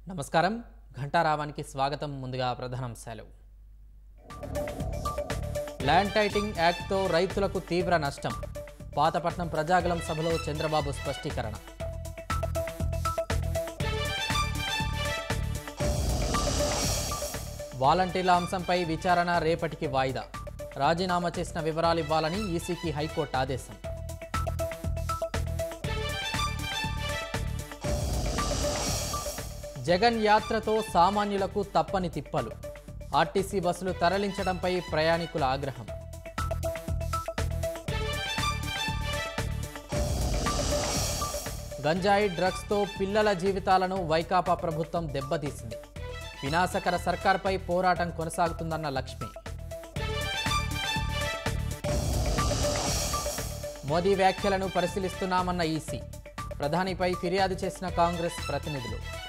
నమస్కారం ఘంటారావానికి స్వాగతం ముందుగా ప్రధానాంశాలు ల్యాండ్ టైటింగ్ యాక్ట్తో రైతులకు తీవ్ర నష్టం పాతపట్నం ప్రజాగలం సభలో చంద్రబాబు స్పష్టీకరణ వాలంటీర్ల అంశంపై విచారణ రేపటికి వాయిదా రాజీనామా చేసిన వివరాలు ఇవ్వాలని ఈసీకి హైకోర్టు ఆదేశం జగన్ యాత్రతో సామాన్యులకు తప్పని తిప్పలు ఆర్టీసీ బస్సులు తరలించడంపై ప్రయాణికుల ఆగ్రహం గంజాయి డ్రగ్స్తో పిల్లల జీవితాలను వైకాపా ప్రభుత్వం దెబ్బతీసింది వినాశకర సర్కార్పై పోరాటం కొనసాగుతుందన్న లక్ష్మి మోదీ వ్యాఖ్యలను పరిశీలిస్తున్నామన్న ఈసీ ప్రధానిపై ఫిర్యాదు చేసిన కాంగ్రెస్ ప్రతినిధులు